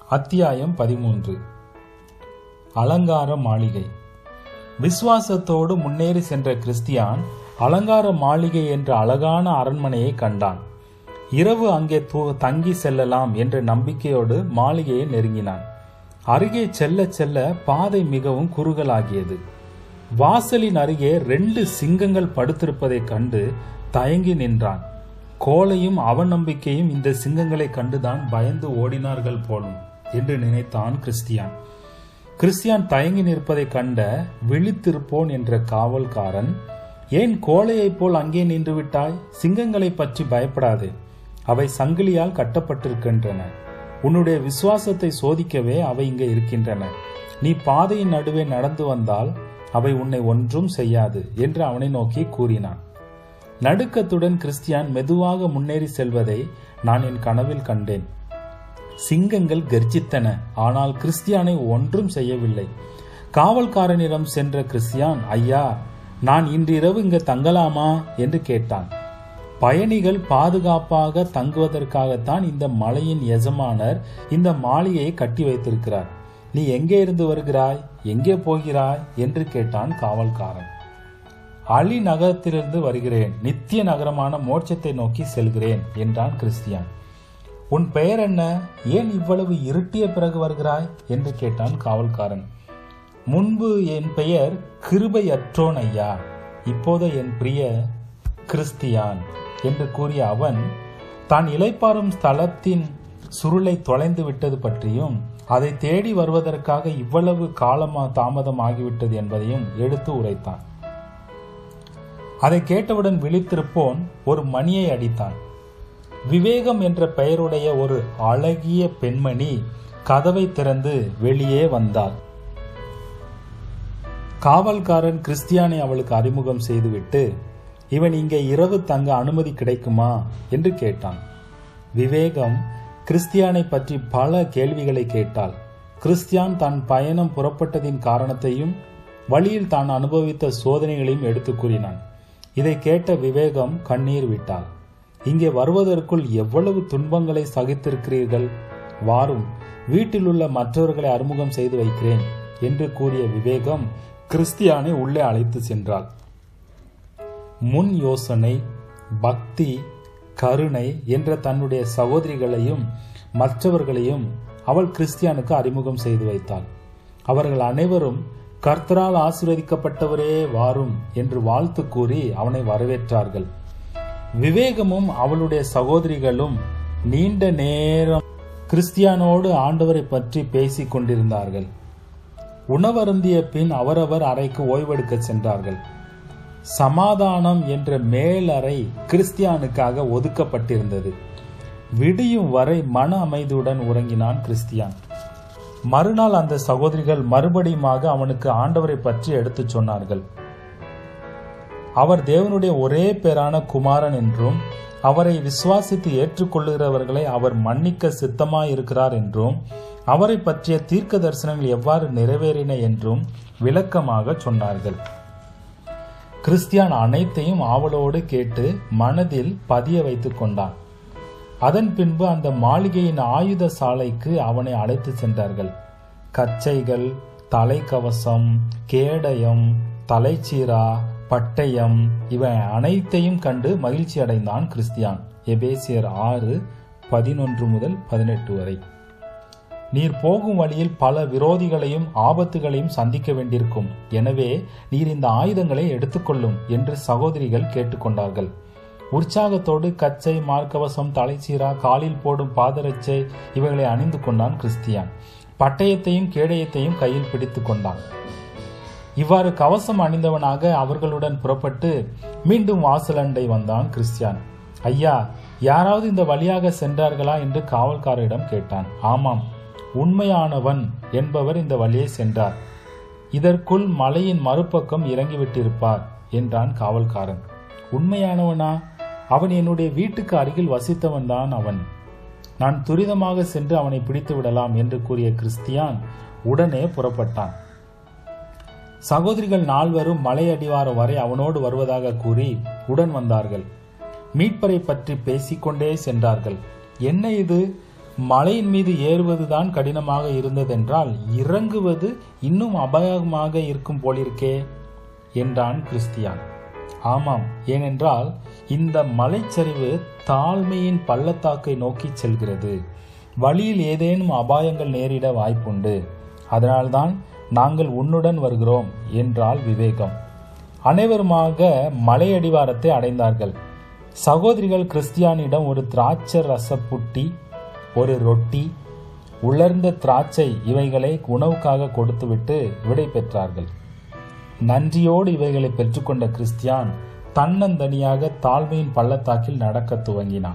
அத்தியாயம் பதிமூன்று அலங்கார மாளிகை விசுவாசத்தோடு முன்னேறி சென்ற கிறிஸ்தியான் அலங்கார மாளிகை என்ற அழகான அரண்மனையை கண்டான் இரவு அங்கே து- தங்கி செல்லலாம் என்ற நம்பிக்கையோடு மாளிகையை நெருங்கினான் அருகே செல்ல செல்ல பாதை மிகவும் குறுகலாகியது வாசலின் அருகே ரெண்டு சிங்கங்கள் படுத்திருப்பதைக் கண்டு தயங்கி நின்றான் கோலையும் அவநம்பிக்கையும் இந்த சிங்கங்களை கண்டுதான் பயந்து ஓடினார்கள் போலும் என்று நினைத்தான் கிறிஸ்டியான் கிறிஸ்டியான் தயங்கி நிற்பதைக் கண்ட விழித்திருப்போன் என்ற காவல்காரன் ஏன் கோழையைப் போல் அங்கே நின்று விட்டாய் சிங்கங்களை பற்றி பயப்படாதே அவை சங்கிலியால் கட்டப்பட்டிருக்கின்றன உன்னுடைய விசுவாசத்தை சோதிக்கவே அவை இங்கே இருக்கின்றன நீ பாதையின் நடுவே நடந்து வந்தால் அவை உன்னை ஒன்றும் செய்யாது என்று அவனை நோக்கி கூறினான் நடுக்கத்துடன் கிறிஸ்டியான் மெதுவாக முன்னேறி செல்வதை நான் என் கனவில் கண்டேன் சிங்கங்கள் கர்ஜித்தன ஆனால் கிறிஸ்தியானை ஒன்றும் செய்யவில்லை காவல்காரனிடம் சென்ற கிறிஸ்தியான் ஐயா நான் இன்றிரவு இங்கு தங்கலாமா என்று கேட்டான் பயணிகள் பாதுகாப்பாக தங்குவதற்காகத்தான் இந்த மலையின் எஜமானர் இந்த மாளிகையை கட்டி வைத்திருக்கிறார் நீ எங்கே இருந்து வருகிறாய் எங்கே போகிறாய் என்று கேட்டான் காவல்காரன் அலி நகரத்திலிருந்து வருகிறேன் நித்திய நகரமான மோட்சத்தை நோக்கி செல்கிறேன் என்றான் கிறிஸ்தியான் உன் பெயர் என்ன ஏன் இவ்வளவு இருட்டிய பிறகு வருகிறாய் என்று கேட்டான் காவல்காரன் முன்பு என் பெயர் கிருபையற்றோன் ஐயா இப்போது என் பிரிய கிறிஸ்தியான் என்று கூறிய அவன் தான் இளைப்பாறும் ஸ்தலத்தின் சுருளை தொலைந்து விட்டது பற்றியும் அதை தேடி வருவதற்காக இவ்வளவு காலமா தாமதம் ஆகிவிட்டது என்பதையும் எடுத்து உரைத்தான் அதை கேட்டவுடன் விழித்திருப்போன் ஒரு மணியை அடித்தான் விவேகம் என்ற பெயருடைய ஒரு அழகிய பெண்மணி கதவை திறந்து வெளியே வந்தாள் காவல்காரன் கிறிஸ்தியானை அவளுக்கு அறிமுகம் செய்துவிட்டு இவன் இங்கே இரவு தங்க அனுமதி கிடைக்குமா என்று கேட்டான் விவேகம் கிறிஸ்தியானை பற்றி பல கேள்விகளை கேட்டாள் கிறிஸ்தியான் தன் பயணம் புறப்பட்டதின் காரணத்தையும் வழியில் தான் அனுபவித்த சோதனைகளையும் எடுத்து கூறினான் இதை கேட்ட விவேகம் கண்ணீர் விட்டாள் இங்கே வருவதற்குள் எவ்வளவு துன்பங்களை சகித்திருக்கிறீர்கள் வாரும் வீட்டில் உள்ள மற்றவர்களை அறிமுகம் செய்து வைக்கிறேன் என்று கூறிய விவேகம் கிறிஸ்தியானை உள்ளே அழைத்து சென்றாள் முன் யோசனை பக்தி கருணை என்ற தன்னுடைய சகோதரிகளையும் மற்றவர்களையும் அவள் கிறிஸ்தியானுக்கு அறிமுகம் செய்து வைத்தாள் அவர்கள் அனைவரும் கர்த்தரால் ஆசீர்வதிக்கப்பட்டவரே வாரும் என்று வாழ்த்து கூறி அவனை வரவேற்றார்கள் விவேகமும் அவளுடைய சகோதரிகளும் நீண்ட நேரம் கிறிஸ்தியானோடு ஆண்டவரை பற்றி பேசிக் கொண்டிருந்தார்கள் உணவருந்திய பின் அவரவர் அறைக்கு ஓய்வெடுக்க சென்றார்கள் சமாதானம் என்ற மேலறை கிறிஸ்தியானுக்காக ஒதுக்கப்பட்டிருந்தது விடியும் வரை மன அமைதியுடன் உறங்கினான் கிறிஸ்தியான் மறுநாள் அந்த சகோதரிகள் மறுபடியுமாக அவனுக்கு ஆண்டவரை பற்றி எடுத்துச் சொன்னார்கள் அவர் தேவனுடைய ஒரே பேரான குமாரன் என்றும் அவரை விசுவாசித்து ஏற்றுக்கொள்ளுகிறவர்களை அவர் மன்னிக்க சித்தமாயிருக்கிறார் என்றும் அவரை பற்றிய தீர்க்க தரிசனங்கள் எவ்வாறு நிறைவேறின என்றும் விளக்கமாக சொன்னார்கள் கிறிஸ்தியான் அனைத்தையும் ஆவலோடு கேட்டு மனதில் பதிய வைத்துக் கொண்டான் அதன் பின்பு அந்த மாளிகையின் ஆயுத சாலைக்கு அவனை அழைத்து சென்றார்கள் கச்சைகள் தலைக்கவசம் கேடயம் தலைச்சீரா பட்டயம் இவை அனைத்தையும் கண்டு மகிழ்ச்சி அடைந்தான் கிறிஸ்தியான் எபேசியர் ஆறு பதினொன்று முதல் பதினெட்டு வரை நீர் போகும் வழியில் பல விரோதிகளையும் ஆபத்துகளையும் சந்திக்க வேண்டியிருக்கும் எனவே நீர் இந்த ஆயுதங்களை எடுத்துக்கொள்ளும் என்று சகோதரிகள் கேட்டுக்கொண்டார்கள் உற்சாகத்தோடு கச்சை மார்க்கவசம் தலைச்சீரா காலில் போடும் பாதரட்சை இவைகளை அணிந்து கொண்டான் கிறிஸ்தியான் பட்டயத்தையும் கேடயத்தையும் கையில் பிடித்து கொண்டான் இவ்வாறு கவசம் அணிந்தவனாக அவர்களுடன் புறப்பட்டு மீண்டும் வாசலண்டை வந்தான் கிறிஸ்தியான் ஐயா யாராவது இந்த வழியாக சென்றார்களா என்று காவல்காரரிடம் கேட்டான் ஆமாம் உண்மையானவன் என்பவர் இந்த வழியை சென்றார் இதற்குள் மலையின் மறுபக்கம் இறங்கிவிட்டிருப்பார் என்றான் காவல்காரன் உண்மையானவனா அவன் என்னுடைய வீட்டுக்கு அருகில் வசித்தவன் தான் அவன் நான் துரிதமாக சென்று அவனை பிடித்து விடலாம் என்று கூறிய கிறிஸ்தியான் உடனே புறப்பட்டான் சகோதரிகள் நால்வரும் மலை அடிவாரம் வரை அவனோடு வருவதாக கூறி உடன் வந்தார்கள் மீட்பரை பற்றி பேசிக்கொண்டே சென்றார்கள் என்ன இது மலையின் மீது ஏறுவதுதான் கடினமாக இருந்ததென்றால் இறங்குவது இன்னும் அபாயமாக இருக்கும் போலிருக்கே என்றான் கிறிஸ்தியான் ஆமாம் ஏனென்றால் இந்த மலைச்சரிவு தாழ்மையின் பள்ளத்தாக்கை நோக்கி செல்கிறது வழியில் ஏதேனும் அபாயங்கள் நேரிட வாய்ப்புண்டு அதனால்தான் நாங்கள் உன்னுடன் வருகிறோம் என்றாள் விவேகம் அனைவருமாக மலையடிவாரத்தை அடைந்தார்கள் சகோதரிகள் கிறிஸ்தியானிடம் ஒரு திராட்சை ரச புட்டி ஒரு ரொட்டி உலர்ந்த திராட்சை இவைகளை உணவுக்காக கொடுத்துவிட்டு விடை பெற்றார்கள் நன்றியோடு இவைகளை பெற்றுக்கொண்ட கிறிஸ்தியான் தன்னந்தனியாக தாழ்மையின் பள்ளத்தாக்கில் நடக்க துவங்கினான்